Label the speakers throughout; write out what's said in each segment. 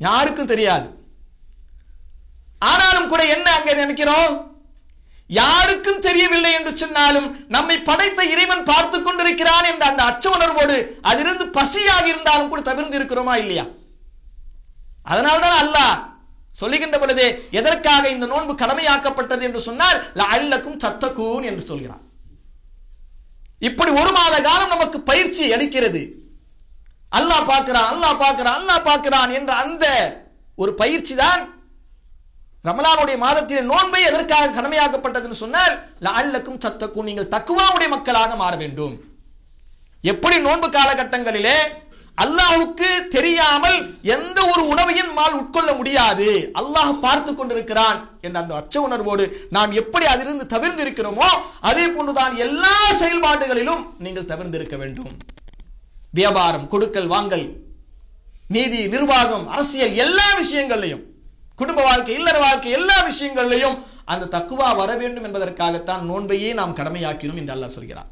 Speaker 1: யாருக்கும் தெரியாது ஆனாலும் கூட என்ன அங்க நினைக்கிறோம் யாருக்கும் தெரியவில்லை என்று சொன்னாலும் நம்மை படைத்த இறைவன் பார்த்து கொண்டிருக்கிறான் என்ற அந்த அச்ச உணர்வோடு அதிலிருந்து பசியாக இருந்தாலும் கூட தவிர்ந்து இருக்கிறோமா இல்லையா அதனால்தான் அல்லாஹ் சொல்லுகின்ற பொழுதே எதற்காக இந்த நோன்பு கடமையாக்கப்பட்டது என்று சொன்னால் அல்லக்கும் தத்தக்கூன் என்று சொல்கிறான் இப்படி ஒரு மாத காலம் நமக்கு பயிற்சி அளிக்கிறது அல்லாஹ் பார்க்கிறான் அல்லாஹ் பார்க்கிறான் அல்லாஹ் பார்க்கிறான் என்ற அந்த ஒரு பயிற்சி தான் ரமலானுடைய மாதத்திலே நோன்பை எதற்காக கடமையாக்கப்பட்டதுன்னு சொன்னால் அல்லக்கும் தத்தக்கும் நீங்கள் தக்குவாவுடைய மக்களாக மாற வேண்டும் எப்படி நோன்பு காலகட்டங்களிலே அல்லாஹுக்கு தெரியாமல் எந்த ஒரு உணவையும் மால் உட்கொள்ள முடியாது அல்லாஹ் பார்த்து கொண்டிருக்கிறான் என்ற அந்த அச்ச உணர்வோடு நாம் எப்படி அதிலிருந்து தவிர்ந்து இருக்கிறோமோ அதே போன்றுதான் எல்லா செயல்பாடுகளிலும் நீங்கள் தவிர்ந்திருக்க வேண்டும் வியாபாரம் கொடுக்கல் வாங்கல் நீதி நிர்வாகம் அரசியல் எல்லா விஷயங்கள்லையும் குடும்ப வாழ்க்கை இல்லற வாழ்க்கை எல்லா விஷயங்கள்லையும் அந்த தக்குவா வர வேண்டும் என்பதற்காகத்தான் நோன்பையே நாம் கடமையாக்கினோம் என்று அல்லாஹ் சொல்கிறார்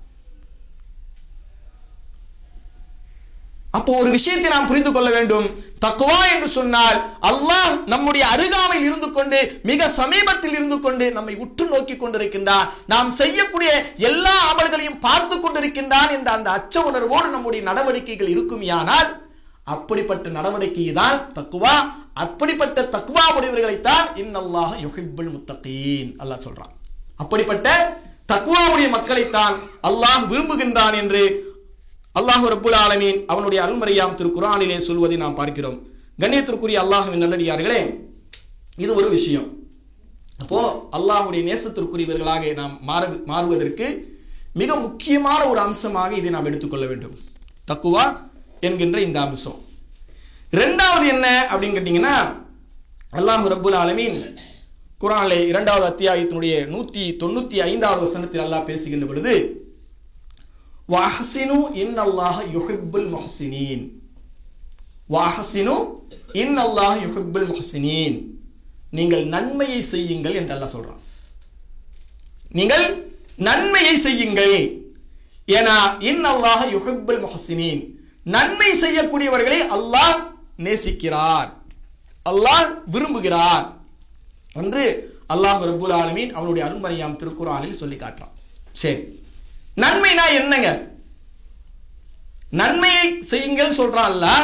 Speaker 1: அப்போ ஒரு விஷயத்தை நாம் புரிந்து கொள்ள வேண்டும் தக்குவா என்று சொன்னால் அல்லாஹ் நம்முடைய அருகாமையில் இருந்து கொண்டு மிக சமீபத்தில் இருந்து கொண்டு நம்மை உற்று நோக்கி கொண்டிருக்கின்றான் நாம் செய்யக்கூடிய எல்லா அமல்களையும் பார்த்து கொண்டிருக்கின்றான் என்ற அந்த அச்ச உணர்வோடு நம்முடைய நடவடிக்கைகள் இருக்குமையானால் அப்படிப்பட்ட நடவடிக்கை தான் தக்குவா அப்படிப்பட்ட தக்குவா உடையவர்களைத்தான் இன்னல்லாஹ் யுஹிப்புல் முத்தகீன் அல்லாஹ் சொல்றான் அப்படிப்பட்ட தக்குவாவுடைய மக்களைத்தான் அல்லாஹ் விரும்புகின்றான் என்று அல்லாஹு ரப்புல் ஆலமீன் அவனுடைய அருள்மறையாம் திரு குரானிலே சொல்வதை நாம் பார்க்கிறோம் கண்ணியத்திற்குரிய அல்லாஹுவின் நல்லடியார்களே இது ஒரு விஷயம் அப்போ அல்லாஹுடைய நேசத்திற்குரியவர்களாக நாம் மாற மாறுவதற்கு மிக முக்கியமான ஒரு அம்சமாக இதை நாம் எடுத்துக்கொள்ள வேண்டும் தக்குவா என்கின்ற இந்த அம்சம் ரெண்டாவது என்ன அப்படின்னு கேட்டிங்கன்னா அல்லாஹு ரப்புல் ஆலமீன் குரானிலே இரண்டாவது அத்தியாயத்தினுடைய நூற்றி தொண்ணூற்றி ஐந்தாவது வசனத்தில் அல்லாஹ் பேசுகின்ற பொழுது வாஹசினு இன் அல்லாஹ் யுஹிப்புல் முஹசினீன் வாஹசினு இன் அல்லாஹ் யுஹிப்புல் முஹசினீன் நீங்கள் நன்மையை செய்யுங்கள் என்று அல்லாஹ் சொல்றான் நீங்கள் நன்மையை செய்யுங்கள் ஏனா இன் அல்லாஹ் யுஹிப்புல் முஹசினீன் நன்மை செய்யக்கூடியவர்களை அல்லாஹ் நேசிக்கிறார் அல்லாஹ் விரும்புகிறார் என்று அல்லாஹ் ரப்புல் ஆலமீன் அவனுடைய அருண்மறையாம் திருக்குறானில் சொல்லி காட்டுறான் சரி நன்மைனா என்னங்க நன்மையை செய்யுங்கள் சொல்றான் அல்லாஹ்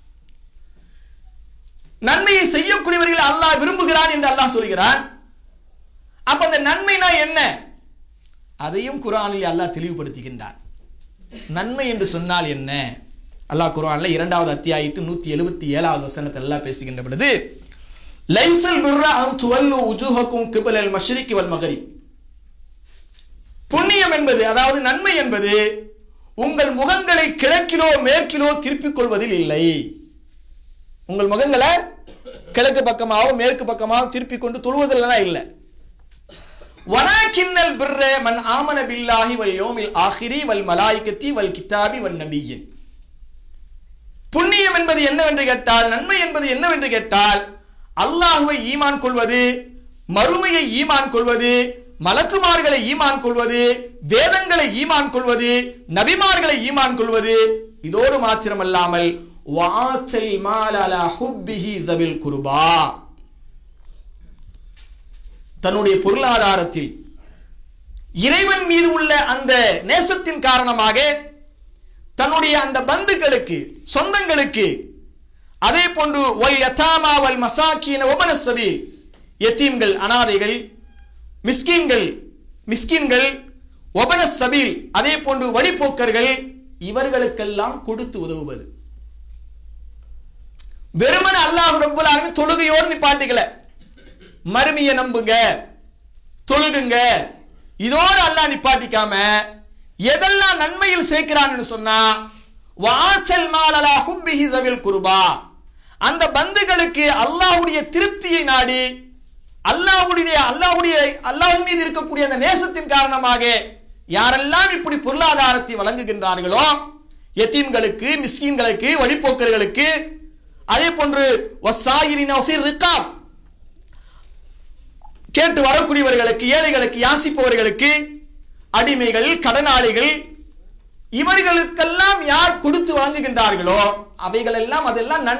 Speaker 1: நன்மையை செய்யக்கூடியவர்கள் அல்லாஹ் விரும்புகிறான் என்று அல்லாஹ் சொல்கிறான் அப்ப அந்த நன்மைனா என்ன அதையும் குரானில் அல்லாஹ் தெளிவுபடுத்துகின்றான் நன்மை என்று சொன்னால் என்ன அல்லாஹ் குரான்ல இரண்டாவது அத்தியாயத்து நூத்தி எழுபத்தி ஏழாவது வசனத்தில் எல்லாம் பேசுகின்ற பொழுது லைசல் பிர்ரா அம் துவல்லு உஜுஹக்கும் கிபலல் மஷ்ரிகி வல் மகரிப் புண்ணியம் என்பது அதாவது நன்மை என்பது உங்கள் முகங்களை கிழக்கிலோ மேற்கிலோ திருப்பிக் கொள்வதில் இல்லை உங்கள் முகங்களை கிழக்கு பக்கமாவோ மேற்கு பக்கமாவோ திருப்பிக் கொண்டு தொழுவதில்லாம் இல்லை வனாக்கின்னல் பிர்ர மன் ஆமன பில்லாஹி வல் யோமில் ஆஹிரி வல் மலாய்கத்தி வல் கித்தாபி வல் நபியின் புண்ணியம் என்பது என்னவென்று கேட்டால் நன்மை என்பது என்னவென்று கேட்டால் அல்லாஹுவை ஈமான் கொள்வது மறுமையை ஈமான் கொள்வது மலக்குமார்களை ஈமான் கொள்வது வேதங்களை ஈமான் கொள்வது நபிமார்களை ஈமான் கொள்வது இதோடு மாத்திரமல்லாமல் வாச்சல் மாலலா ஹுப்பிஹி தவில் குருபா தன்னுடைய பொருளாதாரத்தில் இறைவன் மீது உள்ள அந்த நேசத்தின் காரணமாக தன்னுடைய அந்த பந்துக்களுக்கு சொந்தங்களுக்கு அதே போன்று ஒல் யதாமா வல் மசாக்கீன ஒபன சபீல் எத்தீம்கள் அனாதைகள் மிஸ்கீன்கள் மிஸ்கின்கள் ஒபன சபீல் அதே போன்று வழிபோக்கர்கள் இவர்களுக்கெல்லாம் கொடுத்து உதவுவது வெறுமன அல்லாஹ் ரப்புல் ஆலமீன் தொழுகையோடு நிப்பாட்டிக்கல மறுமையை நம்புங்க தொழுகுங்க இதோடு அல்லாஹ் நிப்பாட்டிக்காம எதெல்லாம் நன்மையில் சேர்க்கிறான்னு சொன்னா வாச்சல் மாலலா ஹுப்பிஹி தவில் குருபா அந்த பந்துகளுக்கு அல்லாஹ்வுடைய திருப்தியை நாடி அல்லாஹ்வுடைய அல்லாஹ்வுடைய அல்லாஹ் மீது இருக்கக்கூடிய அந்த நேசத்தின் காரணமாக யாரெல்லாம் இப்படி பொருளாதாரத்தை வழங்குகின்றார்களோ எத்தீம்களுக்கு மிஸ்கீன்களுக்கு வழிபோக்கர்களுக்கு அதே போன்று வசாயிரின் ரிகாப் கேட்டு வரக்கூடியவர்களுக்கு ஏழைகளுக்கு யாசிப்பவர்களுக்கு அடிமைகள் கடனாளிகள் இவர்களுக்கெல்லாம் யார் கொடுத்து வாங்குகின்றார்களோ அவைகளெல்லாம் அதெல்லாம் நன்